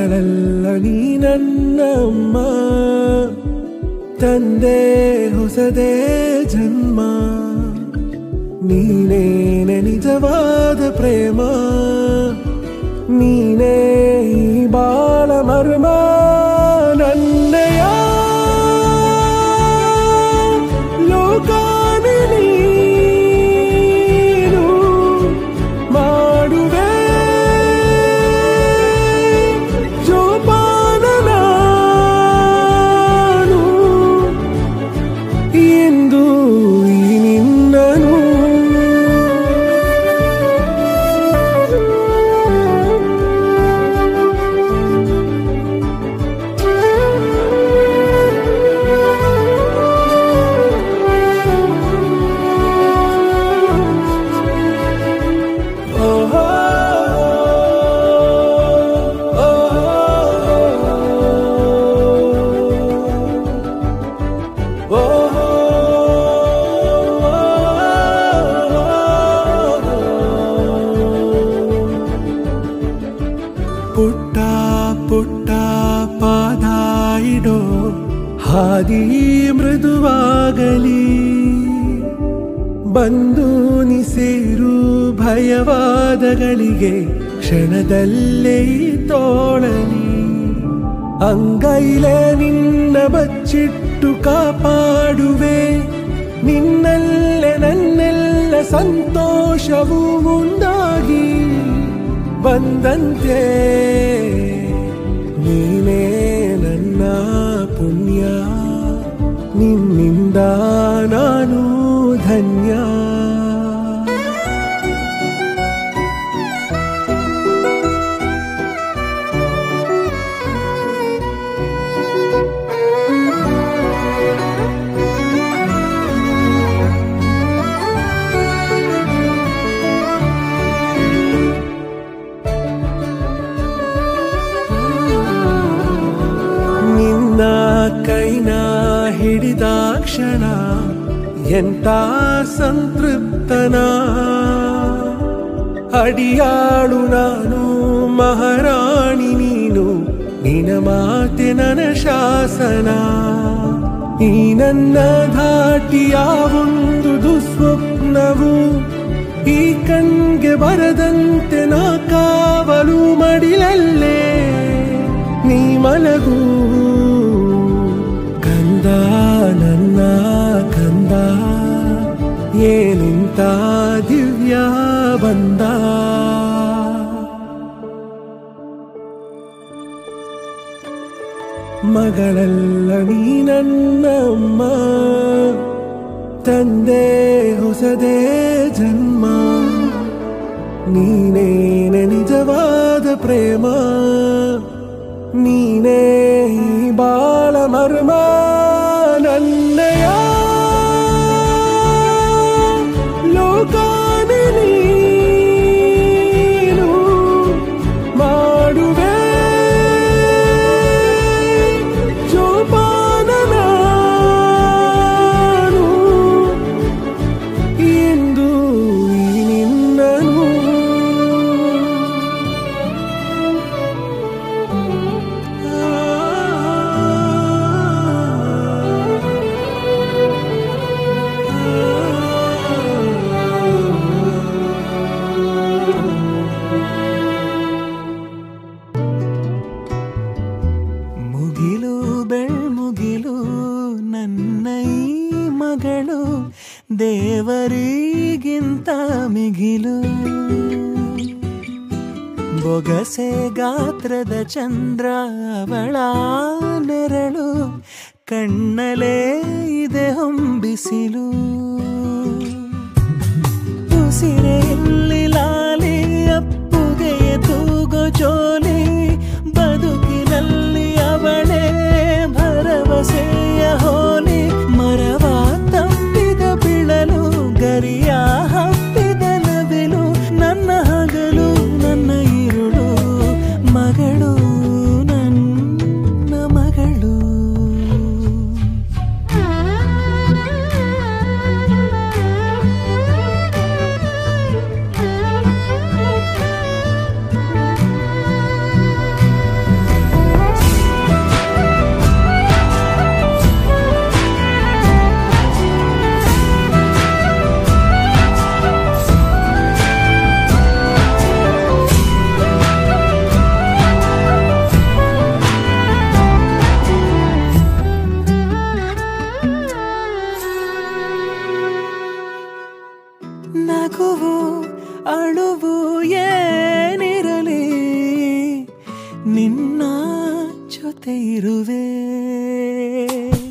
ಮಗಳಲ್ಲ ನೀ ನನ್ನ ಅಮ್ಮ ತಂದೆ ಹೊಸದೇ ಜನ್ಮ ನೀನೇನೆ ನಿಜವಾದ ಪ್ರೇಮ ನೀನೇ ಈ ಬಾಳ ಮರ್ಮ ನನ್ನಯ ಲೋಕಾನೆ ನೀನು ಮಾಡುವೆ ಜೋಪಾನ ನಾನು ಎಂದು ಈ ನಿನ್ನನು ಓಹೋ ಪುಟ್ಟ ಪುಟ್ಟ ಪಾದ ಇಡೋ ಹಾದಿ ಮೃದುವಾಗಲಿ ಬಂದು ನಿ ಸೇರು ಭಯವಾದಗಳಿಗೆ ಕ್ಷಣದಲ್ಲೇ ತೋಳಲಿ ಅಂಗೈಲೆ ನಿನ್ನ ಬಚ್ಚಿಟ್ಟು ಕಾಪಾಡುವೆ ನಿನ್ನಲ್ಲೇ ನನ್ನೆಲ್ಲ ಸಂತೋಷವು ಒಂದಾಗಿ ಬಂದಂತೆ ನೀನೇ ನನ್ನ ಪುಣ್ಯ ನಿನ್ನಿಂದ ನಾನು ಧನ್ಯ ನಿನ್ನ ಕೈನ ಹಿಡಿದ ಕ್ಷಣ ಎಂತ ಸಂತೃಪ್ತನ ಅಡಿಯಾಳು ನಾನು ಮಹಾರಾಣಿ ನೀನು ನಿನ ಮಾತೆ ನನ್ನ ಶಾಸನ ಈ ನನ್ನ ಧಾಟಿಯ ಒಂದು ದುಸ್ವಪ್ನವು ಈ ಕಣ್ಗೆ ಬರದಂತೆ ನಾ ಕಾವಲು ಮಡಿಲಲ್ಲೇ ನೀ ಮಲಗು ಕಂದ ನನ್ನ ಕಂದ ಏನಿಂತ ದಿವ್ಯ ಬಂದ ಮಗಳಲ್ಲ ನೀ ನನ್ನ ಅಮ್ಮ ತಂದೆ ಹೊಸದೇ ಜನ್ಮ ನೀನೇನೆ ನಿಜವಾದ ಪ್ರೇಮ ನೀನೇ ಈ ಬಾಳ ಮರ್ಮ ನನ್ನಯ ಲೋಕಾನೆ ನೀನು ಮಾಡುವೆ ಜೋಪಾನ ನಾನು ಎಂದು ಈ ನಿನ್ನನು ಮುಗಿಲು ಬೆಳ್ಮುಗಿಲು ನನ್ನ ಈ ಮಗಳು ದೇವರಿಗಿಂತ ಮಿಗಿಲು ಬೊಗಸೆ ಗಾತ್ರದ ಚಂದ್ರ ಅವಳ ನೆರಳು ಕಣ್ಣಲೇ ಇದೆ ಹೊಂಬಿಸಿಲು ಉಸಿರೇ ಇಲ್ಲಿ ಲಾಲಿ ಅಪ್ಪುಗೆ ತೂಗೋ ಜೋಲಿ ಬದುಕಿನಲ್ಲಿ ಅವಳೇ ಭರವಸೆಯ ಹೋಲಿ ಮರವ ತಪ್ಪಿದ ಬಿಳಲು ಗರಿಯ ಹಪ್ಪಿದ ನವಿಲು ನನ್ನ ಹಗಲು ನನ್ನ ಇರುಳು ಮಗಳು ನನ್ನ ಮಗಳು ಜೊತೆ ಇರುವೆ